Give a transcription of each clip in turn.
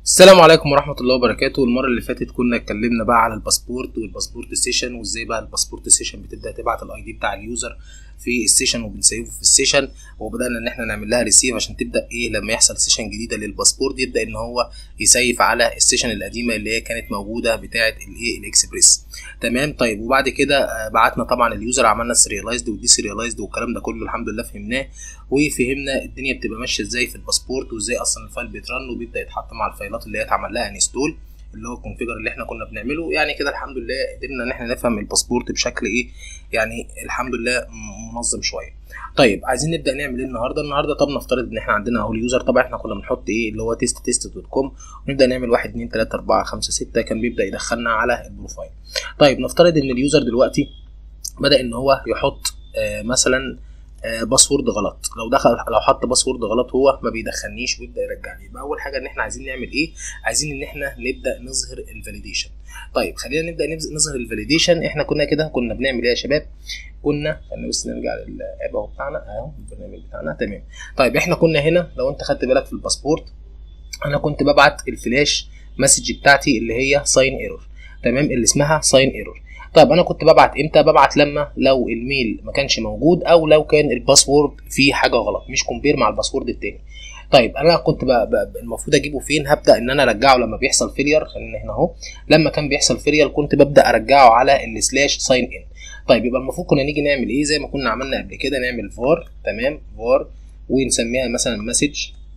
السلام عليكم ورحمة الله وبركاته المرة اللي فاتت كنا اتكلمنا بقى على الباسبورت والباسبورت سيشن وازاي بقى الباسبورت سيشن بتبدأ تبعت الاي دي بتاع اليوزر في السيشن وبنسيفه في السيشن وبدأنا ان احنا نعمل لها ريسيف عشان تبدأ ايه لما يحصل سيشن جديدة للباسبورت يبدأ ان هو يسيف على السيشن القديمة اللي هي كانت موجودة بتاعة الايه الاكسبريس تمام طيب وبعد كده آه، بعتنا طبعا اليوزر عملنا سيريلايزد ودي سيريلايزد والكلام ده كله الحمد لله فهمناه وفهمنا الدنيا بتبقى ماشيه ازاي في الباسبورت وازاي اصلا الفايل بيترن وبيبدا يتحط مع الفايلات اللي هي اتعمل لها انستول اللي هو الكونفيجر اللي احنا كنا بنعمله يعني كده الحمد لله قدرنا ان احنا نفهم الباسبورت بشكل ايه يعني الحمد لله م- منظم شويه طيب عايزين نبدا نعمل ايه النهارده النهارده طب نفترض ان احنا عندنا اهو اليوزر طبعا احنا كنا بنحط ايه اللي هو تيست تيست دوت كوم ونبدا نعمل 1 2 3 4 5 6 كان بيبدا يدخلنا على البروفايل طيب نفترض ان اليوزر دلوقتي بدا ان هو يحط آه مثلا آه، باسورد غلط لو دخل لو حط باسورد غلط هو ما بيدخلنيش ويبدا يرجع لي يبقى اول حاجه ان احنا عايزين نعمل ايه عايزين ان احنا نبدا نظهر الفاليديشن طيب خلينا نبدا نبز- نظهر الفاليديشن احنا كنا كده كنا بنعمل ايه يا شباب كنا خلينا بس نرجع للاب اهو بتاعنا اهو البرنامج بتاعنا تمام طيب احنا كنا هنا لو انت خدت بالك في الباسبورت انا كنت ببعت الفلاش مسج بتاعتي اللي هي ساين ايرور تمام اللي اسمها ساين ايرور طيب انا كنت ببعت امتى ببعت لما لو الميل ما كانش موجود او لو كان الباسورد فيه حاجه غلط مش كومبير مع الباسورد التاني طيب انا كنت بقى بقى المفروض اجيبه فين هبدا ان انا ارجعه لما بيحصل فيلير خلينا هنا اهو لما كان بيحصل فيلير كنت ببدا ارجعه على السلاش ساين ان طيب يبقى المفروض كنا نيجي نعمل ايه زي ما كنا عملنا قبل كده نعمل فار تمام فار ونسميها مثلا مسج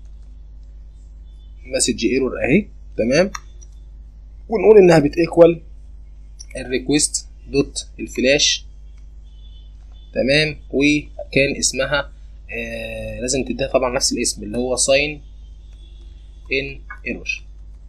مسج ايرور اهي تمام ونقول انها بتيكوال الريكوست دوت الفلاش تمام وكان اسمها آه لازم تديها طبعا نفس الاسم اللي هو ساين ان ايرور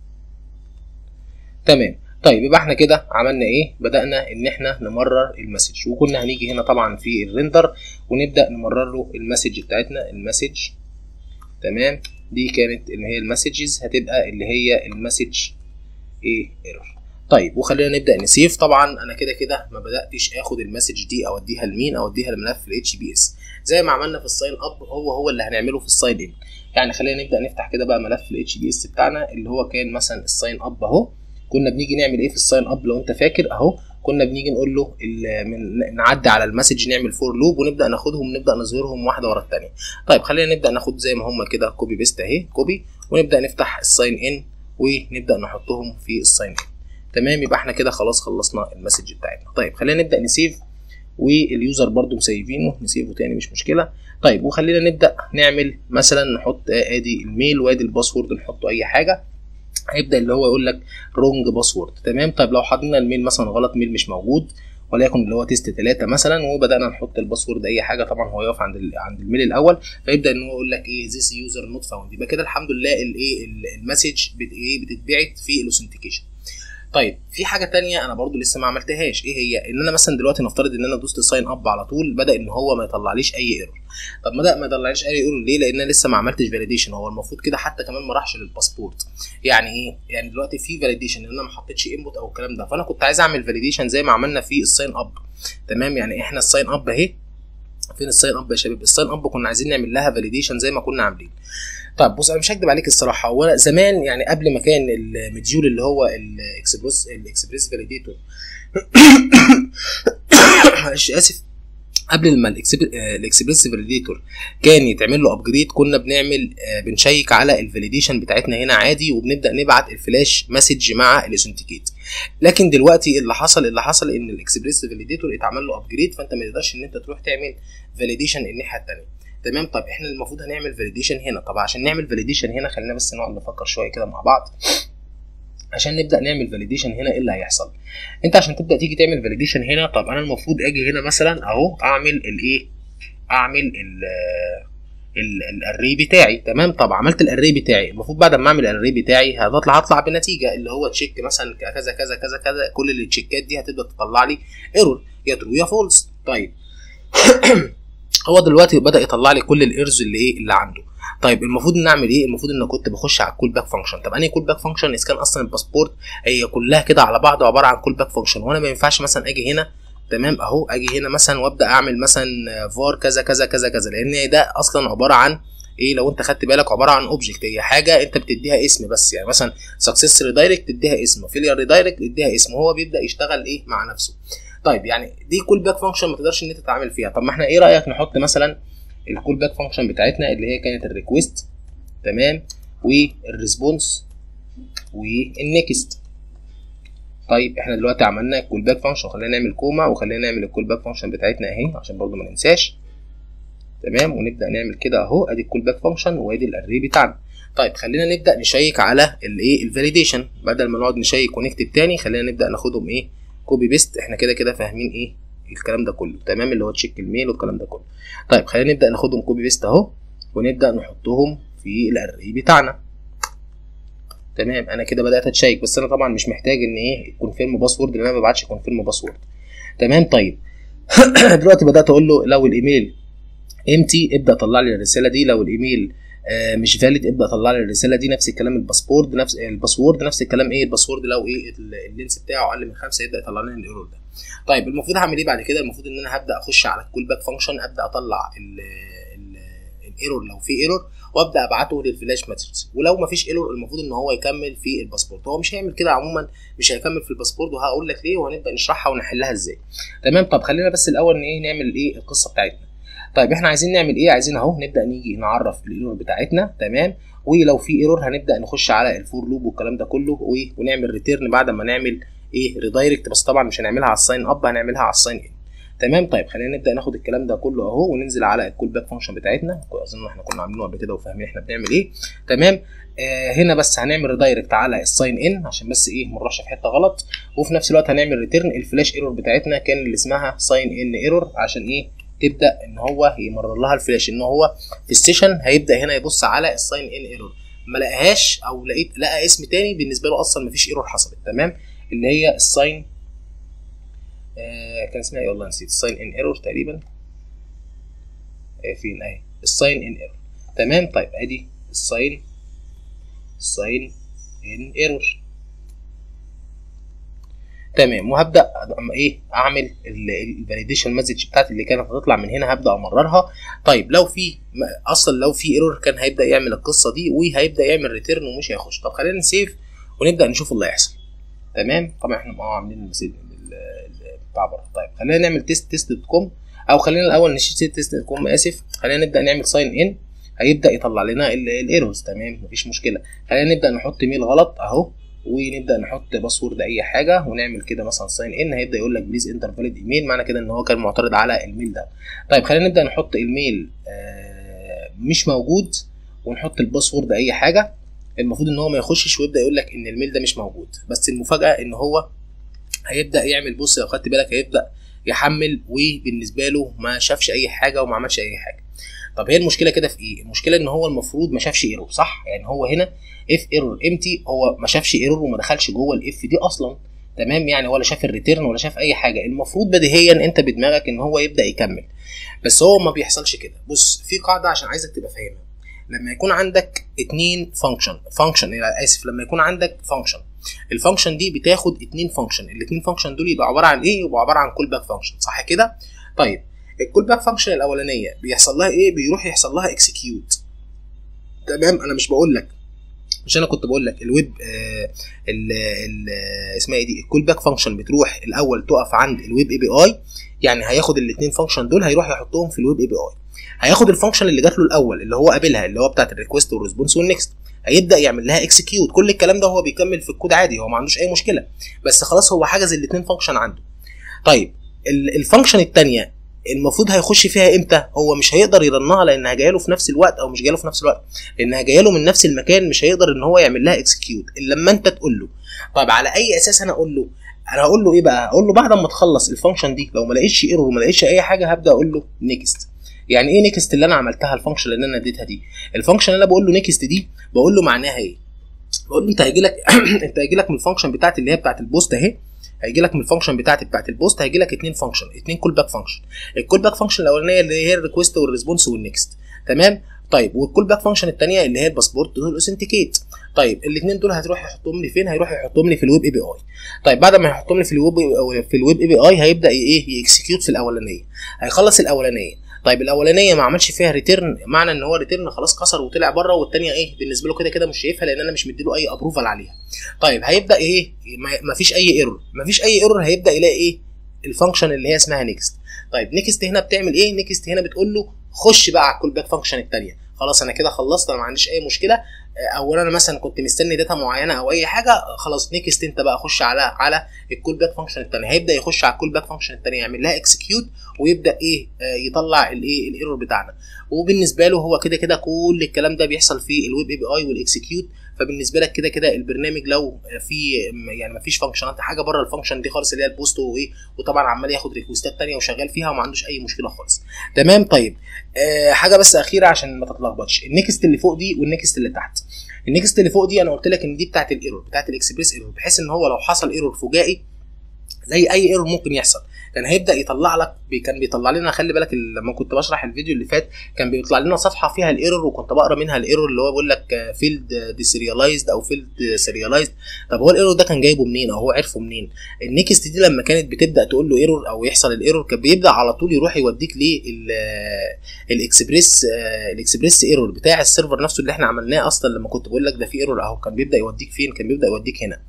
تمام طيب يبقى احنا كده عملنا ايه بدأنا ان احنا نمرر المسج وكنا هنيجي هنا طبعا في الريندر ونبدأ نمرر له المسج بتاعتنا المسج تمام دي كانت اللي هي المسجز هتبقى اللي هي المسج ايه ايرور طيب وخلينا نبدا نسيف طبعا انا كده كده ما بداتش اخد المسج دي اوديها لمين اوديها لملف الاتش بي اس زي ما عملنا في الساين اب هو هو اللي هنعمله في الساين ان يعني خلينا نبدا نفتح كده بقى ملف الاتش بي اس بتاعنا اللي هو كان مثلا الساين اب اهو كنا بنيجي نعمل ايه في الساين اب لو انت فاكر اهو كنا بنيجي نقول له ال- من نعدي على المسج نعمل فور لوب ونبدا ناخدهم ونبدا نظهرهم واحده ورا الثانيه طيب خلينا نبدا ناخد زي ما هم كده كوبي بيست اهي كوبي ونبدا نفتح الساين ان ونبدا نحطهم في الساين ان تمام يبقى احنا كده خلاص خلصنا المسج بتاعتنا طيب خلينا نبدا نسيف واليوزر برضو مسيفينه نسيفه تاني مش مشكله طيب وخلينا نبدا نعمل مثلا نحط آه، ادي الميل وادي الباسورد نحطه اي حاجه هيبدا اللي هو يقول لك رونج باسورد تمام طيب لو حطينا الميل مثلا غلط ميل مش موجود وليكن اللي هو تيست 3 مثلا وبدانا نحط الباسورد اي حاجه طبعا هو يقف عند ال- عند الميل الاول فيبدا ان هو يقول لك ايه ذيس يوزر نوت فاوند يبقى كده الحمد لله الايه ال- المسج بت ايه بتتبعت في الاوثنتيكيشن طيب في حاجه تانية انا برضو لسه ما عملتهاش ايه هي ان انا مثلا دلوقتي نفترض ان انا دوست ساين اب على طول بدا ان هو ما يطلعليش اي ايرور طب بدا ما يطلعليش اي ايرور ليه لان انا لسه ما عملتش فاليديشن هو المفروض كده حتى كمان ما راحش للباسبورت يعني ايه يعني دلوقتي في فاليديشن ان انا ما حطيتش انبوت او الكلام ده فانا كنت عايز اعمل فاليديشن زي ما عملنا في الساين اب تمام يعني احنا الساين اب اهي فين الساين اب يا شباب الساين اب كنا عايزين نعمل لها فاليديشن زي ما كنا عاملين طيب بص انا مش هكدب عليك الصراحه هو أنا زمان يعني قبل ما كان المديول اللي هو الاكسبريس الاكسبريس فاليديتور معلش اسف قبل ما الإكسب- آه، الاكسبريس فاليديتور كان يتعمل له ابجريد كنا بنعمل آه، بنشيك على الفاليديشن بتاعتنا هنا عادي وبنبدا نبعت الفلاش مسج مع الاوثنتيكيت لكن دلوقتي اللي حصل اللي حصل ان الاكسبريس فاليديتور اتعمل له ابجريد فانت ما تقدرش ان انت تروح تعمل فاليديشن الناحيه الثانيه تمام طب احنا المفروض هنعمل فاليديشن هنا طب عشان نعمل فاليديشن هنا خلينا بس نقعد نفكر شويه كده مع بعض عشان نبدا نعمل فاليديشن هنا ايه اللي هيحصل انت عشان تبدا تيجي تعمل فاليديشن هنا طب انا المفروض اجي هنا مثلا اهو اعمل الايه اعمل ال الاري بتاعي تمام طب عملت الاري بتاعي المفروض بعد ما اعمل الاري بتاعي هتطلع هطلع بنتيجه اللي هو تشيك مثلا كذا كذا كذا كذا كل التشيكات دي هتبدا تطلع لي ايرور يا ترو يا فولس طيب هو دلوقتي بدا يطلع لي كل الايرز اللي ايه اللي عنده طيب المفروض ان اعمل ايه المفروض ان كنت بخش على الكول باك فانكشن طب انهي كول باك فانكشن اذا كان اصلا الباسبورت هي كلها كده على بعض عباره عن كول باك فانكشن وانا ما ينفعش مثلا اجي هنا تمام اهو اجي هنا مثلا وابدا اعمل مثلا فار كذا كذا كذا كذا لان ده اصلا عباره عن ايه لو انت خدت بالك عباره عن اوبجكت هي حاجه انت بتديها اسم بس يعني مثلا سكسس ريدايركت تديها اسم فيلير ريدايركت تديها اسم هو بيبدا يشتغل ايه مع نفسه طيب يعني دي كول باك فانكشن ما تقدرش ان انت تتعامل فيها طب ما احنا ايه رايك نحط مثلا الكول باك فانكشن بتاعتنا اللي هي كانت الريكوست تمام والريسبونس والنكست طيب احنا دلوقتي عملنا الكول باك فانكشن خلينا نعمل كوما وخلينا نعمل الكول باك فانكشن بتاعتنا اهي عشان برضو ما ننساش تمام ونبدا نعمل كده اهو ادي الكول باك فانكشن وادي الاري بتاعنا طيب خلينا نبدا نشيك على الايه الفاليديشن بدل ما نقعد نشيك ونكتب تاني خلينا نبدا ناخدهم ايه كوبي بيست احنا كده كده فاهمين ايه الكلام ده كله تمام اللي هو تشيك الميل والكلام ده كله طيب خلينا نبدا ناخدهم كوبي بيست اهو ونبدا نحطهم في الاري بتاعنا تمام انا كده بدات اتشيك بس انا طبعا مش محتاج ان ايه كونفيرم باسورد لان انا ما ببعتش كونفيرم باسورد تمام طيب دلوقتي بدات اقول له لو الايميل امتي ابدا طلع لي الرساله دي لو الايميل آه مش فاليد ابدا طلع لي الرساله دي نفس الكلام الباسورد نفس الباسورد نفس الكلام ايه الباسورد لو ايه اللينس بتاعه اقل من خمسه يبدا يطلع لنا الايرور ده طيب المفروض اعمل ايه بعد كده المفروض ان انا هبدا اخش على الكول باك فانكشن ابدا اطلع الايرور لو في ايرور وابدا ابعته للفلاش مسج ولو ما فيش ايرور المفروض ان هو يكمل في الباسبورت هو مش هيعمل كده عموما مش هيكمل في الباسبورت وهقول لك ليه وهنبدا نشرحها ونحلها ازاي تمام طب خلينا بس الاول ايه نعمل ايه القصه بتاعتنا طيب احنا عايزين نعمل ايه عايزين اهو نبدا نيجي نعرف الايرور بتاعتنا تمام ولو في ايرور هنبدا نخش على الفور لوب والكلام ده كله ونعمل ريتيرن بعد ما نعمل ايه ريدايركت بس طبعا مش هنعملها على الساين اب هنعملها على الساين ان تمام طيب خلينا نبدا ناخد الكلام ده كله اهو وننزل على الكول باك فانكشن بتاعتنا اظن احنا كنا عاملينه قبل كده وفاهمين احنا بنعمل ايه تمام آه هنا بس هنعمل ريدايركت على الساين ان عشان بس ايه ما نروحش في حته غلط وفي نفس الوقت هنعمل ريتيرن الفلاش ايرور بتاعتنا كان اللي اسمها ساين ان ايرور عشان ايه تبدا ان هو يمرر لها الفلاش ان هو في السيشن هيبدا هنا يبص على الساين ان ايرور ما لقاهاش او لقيت لقى اسم تاني بالنسبه له اصلا ما فيش ايرور حصلت تمام اللي هي الساين آه كان اسمها ايه والله نسيت الساين ان ايرور تقريبا آه فين اهي الساين ان ايرور تمام طيب ادي الساين الساين ان ايرور تمام وهبدا ايه اعمل الفاليديشن مسج بتاعتي اللي كانت هتطلع من هنا هبدا امررها طيب لو في اصلا لو في ايرور كان هيبدا يعمل القصه دي وهيبدا يعمل ريتيرن ومش هيخش طب خلينا نسيف ونبدا نشوف اللي هيحصل تمام طبعا احنا اه عاملين المسج بتاع بره طيب خلينا نعمل تيست تيست دوت كوم او خلينا الاول نشيل تيست دوت كوم اسف خلينا نبدا نعمل ساين ان هيبدا يطلع لنا الايرورز تمام مفيش مشكله خلينا نبدا نحط ميل غلط اهو ونبدا نحط باسورد اي حاجه ونعمل كده مثلا ساين ان هيبدا يقول لك بليز انتر فاليد ايميل معنى كده ان هو كان معترض على الميل ده طيب خلينا نبدا نحط الميل آه مش موجود ونحط الباسورد اي حاجه المفروض ان هو ما يخشش ويبدا يقول لك ان الميل ده مش موجود بس المفاجاه ان هو هيبدا يعمل بص لو خدت بالك هيبدا يحمل وبالنسبه له ما شافش اي حاجه وما عملش اي حاجه طب هي المشكله كده في ايه المشكله ان هو المفروض ما شافش ايرور صح يعني هو هنا اف ايرور امتي هو ما شافش ايرور وما دخلش جوه الاف دي اصلا تمام يعني ولا شاف الريتيرن ولا شاف اي حاجه المفروض بديهيا انت بدماغك ان هو يبدا يكمل بس هو ما بيحصلش كده بص في قاعده عشان عايزك تبقى فاهمها لما يكون عندك اتنين فانكشن فانكشن اسف لما يكون عندك فانكشن الفانكشن دي بتاخد اتنين فانكشن الاتنين فانكشن دول يبقى عباره عن ايه يبقى عباره عن كول باك فانكشن صح كده طيب الكول باك فانكشن الاولانيه بيحصل لها ايه بيروح يحصل لها اكسكيوت تمام انا مش بقول لك مش انا كنت بقول لك الويب آه ال ال اسمها ايه دي الكول باك فانكشن بتروح الاول تقف عند الويب اي بي اي يعني هياخد الاثنين فانكشن دول هيروح يحطهم في الويب اي بي اي هياخد الفانكشن اللي جات له الاول اللي هو قابلها اللي هو بتاعت الريكوست والريسبونس والنكست هيبدا يعمل لها اكسكيوت كل الكلام ده هو بيكمل في الكود عادي هو ما عندوش اي مشكله بس خلاص هو حجز الاثنين فانكشن عنده طيب الفانكشن الثانيه المفروض هيخش فيها امتى هو مش هيقدر يرنها لانها جايه له في نفس الوقت او مش جايه له في نفس الوقت لانها جايه له من نفس المكان مش هيقدر ان هو يعمل لها اكسكيوت الا لما انت تقول له طيب على اي اساس انا اقول له انا هقول له ايه بقى هقول له بعد ما تخلص الفانكشن دي لو ما لقيتش ايرور وما لقيتش اي حاجه هبدا اقول له نيكست يعني ايه نيكست اللي انا عملتها الفانكشن اللي انا اديتها دي الفانكشن اللي انا بقول له نيكست دي بقول له معناها ايه بقول له انت هيجي لك انت هيجي لك من الفانكشن بتاعتي اللي هي بتاعت البوست اهي هيجي لك من الفانكشن بتاعتي بتاعت البوست هيجي لك اثنين فانكشن اثنين كول باك فانكشن الكول باك فانكشن الاولانيه اللي هي الريكوست والريسبونس والنكست تمام طيب والكول باك فانكشن الثانيه اللي هي الباسبورت دول الاوثنتيكيت طيب الاثنين دول هتروح يحطهم لي فين هيروح يحطهم لي في الويب اي بي اي طيب بعد ما يحطهم لي في الويب في الويب اي بي اي هيبدا ايه يكسكيوت في الاولانيه هيخلص الاولانيه طيب الاولانيه ما عملش فيها ريتيرن معنى ان هو ريتيرن خلاص كسر وطلع بره والثانيه ايه بالنسبه له كده كده مش شايفها لان انا مش مديله اي ابروفال عليها طيب هيبدا ايه ما فيش اي ايرور ما فيش اي ايرور هيبدا يلاقي ايه الفانكشن اللي هي اسمها نيكست طيب نيكست هنا بتعمل ايه نيكست هنا بتقول له خش بقى على الكول باك فانكشن الثانيه خلاص انا كده خلصت انا ما عنديش اي مشكله او انا مثلا كنت مستني داتا معينه او اي حاجه خلاص نيكست انت بقى خش على على الكول باك فانكشن الثانيه هيبدا يخش على الكول باك فانكشن الثانيه يعمل لها اكسكيوت ويبدا ايه يطلع الايه الايرور بتاعنا وبالنسبه له هو كده كده كل الكلام ده بيحصل في الويب اي بي اي والاكسكيوت فبالنسبه لك كده كده البرنامج لو في يعني ما فيش فانكشنات حاجه بره الفانكشن دي خالص اللي هي البوست وايه وطبعا عمال ياخد ريكوستات ثانيه وشغال فيها وما عندوش اي مشكله خالص تمام طيب آه حاجه بس اخيره عشان ما تتلخبطش النكست اللي فوق دي والنكست اللي تحت النكست اللي فوق دي انا قلت لك ان دي بتاعت الايرور بتاعت الاكسبريس ايرور بحيث ان هو لو حصل ايرور فجائي زي اي ايرور ممكن يحصل كان هيبدا يطلع لك بي كان بيطلع لنا خلي بالك لما كنت بشرح الفيديو اللي فات كان بيطلع لنا صفحه فيها الايرور وكنت بقرا منها الايرور اللي هو بيقول لك فيلد ديسيريالايزد او فيلد سيريالايزد طب هو الايرور ده كان جايبه منين او هو عرفه منين النكست دي لما كانت بتبدا تقول له ايرور او يحصل الايرور كان بيبدا على طول يروح يوديك للاكسبريس الاكسبريس ايرور بتاع السيرفر نفسه اللي احنا عملناه اصلا لما كنت بقول لك ده في ايرور اهو كان بيبدا يوديك فين كان بيبدا يوديك هنا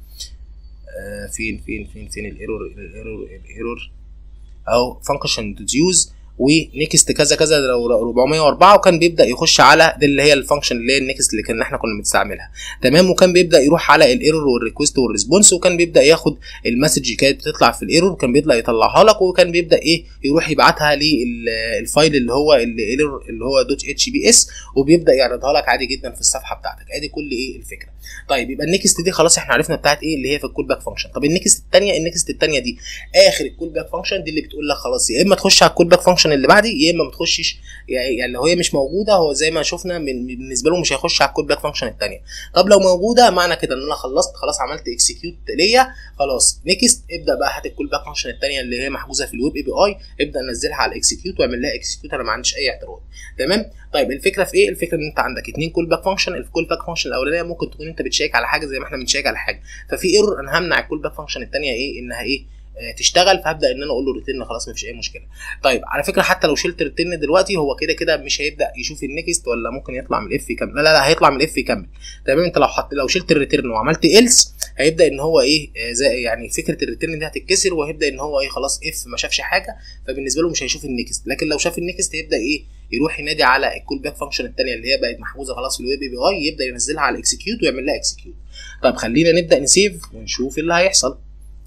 فين فين فين فين الايرور الايرور الايرور او فانكشن ديوز ونيكست كذا كذا لو 404 وكان بيبدا يخش على دي اللي هي الفانكشن اللي هي النيكست اللي كنا احنا كنا بنستعملها تمام وكان بيبدا يروح على الايرور والريكوست والريسبونس وكان بيبدا ياخد المسج كانت بتطلع في الايرور كان بيطلع يطلعها لك وكان بيبدا ايه يروح يبعتها للفايل اللي هو الايرور اللي هو دوت اتش بي اس وبيبدا يعرضها لك عادي جدا في الصفحه بتاعتك ادي كل ايه الفكره طيب يبقى النكست دي خلاص احنا عرفنا بتاعت ايه اللي هي في الكول باك فانكشن طب النكست الثانيه النكست الثانيه دي اخر الكول باك فانكشن دي اللي بتقول لك خلاص يا اما تخش على الكول باك فانكشن اللي بعدي يا اما ما تخشش يعني لو هي مش موجوده هو زي ما شفنا من بالنسبه له مش هيخش على الكول باك فانكشن الثانيه طب لو موجوده معنى كده ان انا خلصت خلاص عملت اكسكيوت ليا خلاص نيكست ابدا بقى هات الكول باك فانكشن الثانيه اللي هي محجوزه في الويب اي بي اي ابدا نزلها على الاكسكيوت واعمل لها اكسكيوت انا ما عنديش اي اعتراض تمام طيب الفكره في ايه الفكره ان انت عندك اثنين كول باك فانكشن الكول باك فانكشن الاولانيه ممكن تكون انت بتشيك على حاجه زي ما احنا بنشيك على حاجه ففي ايرور انا همنع الكول باك فانكشن الثانيه ايه انها ايه تشتغل فهبدا ان انا اقول له ريتيرن خلاص مفيش اي مشكله طيب على فكره حتى لو شلت ريتيرن دلوقتي هو كده كده مش هيبدا يشوف النكست ولا ممكن يطلع من الاف يكمل لا لا لا هيطلع من الاف يكمل تمام انت لو حط لو شلت الريتيرن وعملت ايلس هيبدا ان هو ايه زي يعني فكره الريتيرن دي هتتكسر وهيبدا ان هو ايه خلاص اف ما شافش حاجه فبالنسبه له مش هيشوف النكست لكن لو شاف النكست هيبدا ايه يروح ينادي على الكول باك فانكشن الثانيه اللي هي بقت محجوزه خلاص في الويب اي بي اي يبدا ينزلها على الاكسكيوت ويعمل لها اكسكيوت طيب خلينا نبدا نسيف ونشوف اللي هيحصل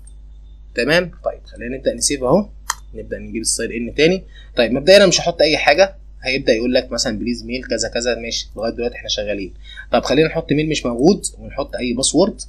تمام طيب خلينا نبدا نسيف اهو نبدا نجيب السايد ان تاني طيب مبدئيا انا مش هحط اي حاجه هيبدا يقول لك مثلا بليز ميل كذا كذا ماشي لغايه دلوقتي احنا شغالين طب خلينا نحط ميل مش موجود ونحط اي باسورد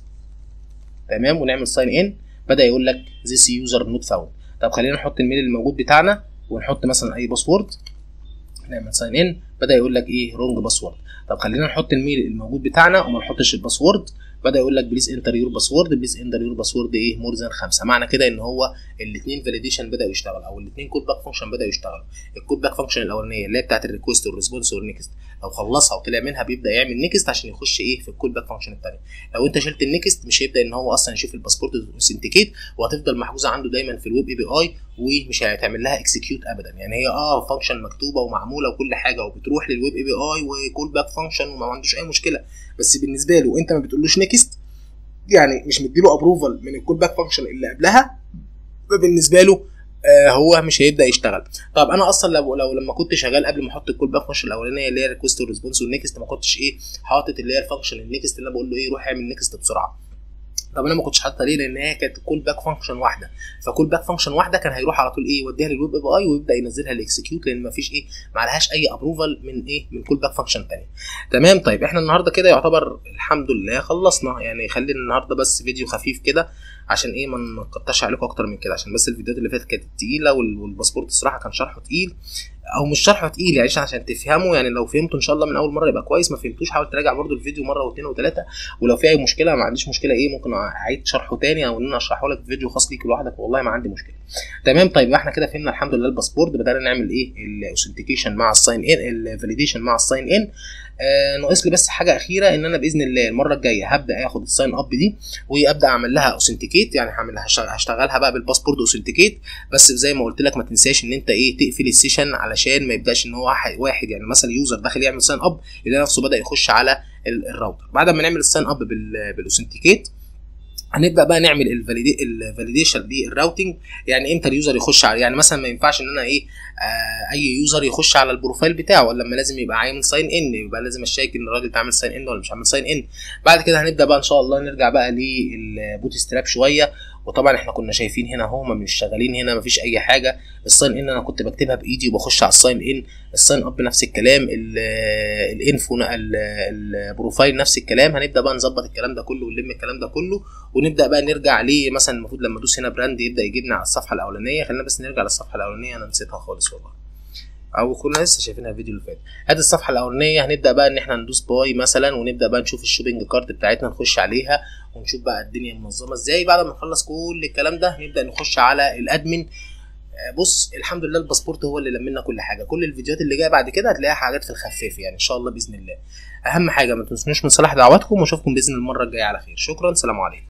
تمام ونعمل ساين ان بدا يقول لك this user not found طب خلينا نحط الميل الموجود بتاعنا ونحط مثلا اي باسورد نعمل ساين ان بدا يقول لك ايه رونج باسورد طب خلينا نحط الميل الموجود بتاعنا وما نحطش الباسورد بدا يقول لك بليز انتر يور باسورد بليز انتر يور باسورد ايه مور ذان خمسه معنى كده ان هو الاثنين فاليديشن بداوا يشتغلوا او الاثنين كود باك فانكشن بداوا يشتغلوا الكود باك فانكشن الاولانيه اللي هي بتاعت الريكوست والريسبونس والنكست لو خلصها وطلع منها بيبدا يعمل نكست عشان يخش ايه في الكود باك فانكشن الثانيه لو انت شلت النكست مش هيبدا ان هو اصلا يشوف الباسبورت اوثنتيكيت وهتفضل محجوزه عنده دايما في الويب اي بي اي ومش هيتعمل لها اكسكيوت ابدا يعني هي اه فانكشن مكتوبه ومعموله وكل حاجه وبتروح للويب اي بي اي وكول باك فانكشن وما عندوش اي مشكله بس بالنسبه له انت ما بتقولوش نكست يعني مش مديله ابروفال من الكول باك فانكشن اللي قبلها فبالنسبه له آه هو مش هيبدا يشتغل طب انا اصلا لو لو لما كنت شغال قبل ما احط الكول باك فانكشن الاولانيه اللي هي ريكوست والريسبونس والنكست ما كنتش ايه حاطط اللي هي الفانكشن النكست اللي انا بقول له ايه روح اعمل نكست بسرعه طب انا ما كنتش حاططها ليه لان هي كانت كول باك فانكشن واحده فكول باك فانكشن واحده كان هيروح على طول ايه يوديها للويب اي بي اي ويبدا ينزلها الاكسكيوت لان ما فيش ايه ما عليهاش اي ابروفال من ايه من كول باك فانكشن ثانيه تمام طيب احنا النهارده كده يعتبر الحمد لله خلصنا يعني خلينا النهارده بس فيديو خفيف كده عشان ايه ما نقطعش عليكم اكتر من كده عشان بس الفيديوهات اللي فاتت كانت تقيله والباسبورت الصراحه كان شرحه تقيل او مش شرحه تقيل يعني عشان تفهموا يعني لو فهمتوا ان شاء الله من اول مره يبقى كويس ما فهمتوش حاول تراجع برده الفيديو مره واثنين وثلاثه ولو في اي مشكله ما عنديش مشكله ايه ممكن اعيد شرحه تاني او ان انا اشرحه لك في فيديو خاص ليك لوحدك والله ما عندي مشكله تمام طيب يبقى احنا كده فهمنا الحمد لله الباسبورت بدانا نعمل ايه الاوثنتيكيشن مع الساين ان الفاليديشن مع الساين ان آه ناقص لي بس حاجه اخيره ان انا باذن الله المره الجايه هبدا اخد الساين اب دي وابدا اعمل لها اوثنتيكيت يعني هعملها هشتغلها بقى بالباسبورت اوثنتيكيت بس زي ما قلت لك ما تنساش ان انت ايه تقفل السيشن علشان ما يبداش ان هو واحد يعني مثلا يوزر داخل يعمل ساين اب يلاقي نفسه بدا يخش على الراوتر بعد ما نعمل الساين اب بالاوثنتيكيت هنبدا بقى نعمل الفاليديشن للراوتنج يعني امتى اليوزر يخش على يعني مثلا ما ينفعش ان انا ايه آه اي يوزر يخش على البروفايل بتاعه ولا لما لازم يبقى عامل ساين ان يبقى لازم اشيك ان الراجل ده عامل ساين ان ولا مش عامل ساين ان بعد كده هنبدا بقى ان شاء الله نرجع بقى للبوت ستراب شويه وطبعا احنا كنا شايفين هنا اهو ما مش شغالين هنا مفيش اي حاجه الساين ان انا كنت بكتبها بايدي وبخش على الساين ان الساين اب نفس الكلام الانفو البروفايل نفس الكلام هنبدا بقى نظبط الكلام ده كله ونلم الكلام ده كله ونبدا بقى نرجع ليه مثلا المفروض لما ادوس هنا براند يبدا يجيبنا على الصفحه الاولانيه خلينا بس نرجع للصفحه الاولانيه انا نسيتها خالص والله او كنا لسه شايفينها الفيديو اللي فات ادي الصفحه الاولانيه هنبدا بقى ان احنا ندوس باي مثلا ونبدا بقى نشوف الشوبينج كارت بتاعتنا نخش عليها ونشوف بقى الدنيا منظمه ازاي بعد ما نخلص كل الكلام ده نبدا نخش على الادمن بص الحمد لله الباسبورت هو اللي لمنا كل حاجه كل الفيديوهات اللي جايه بعد كده هتلاقيها حاجات في الخفاف يعني ان شاء الله باذن الله اهم حاجه ما تنسونوش من صلاح دعواتكم واشوفكم باذن المره الجايه على خير شكرا سلام عليكم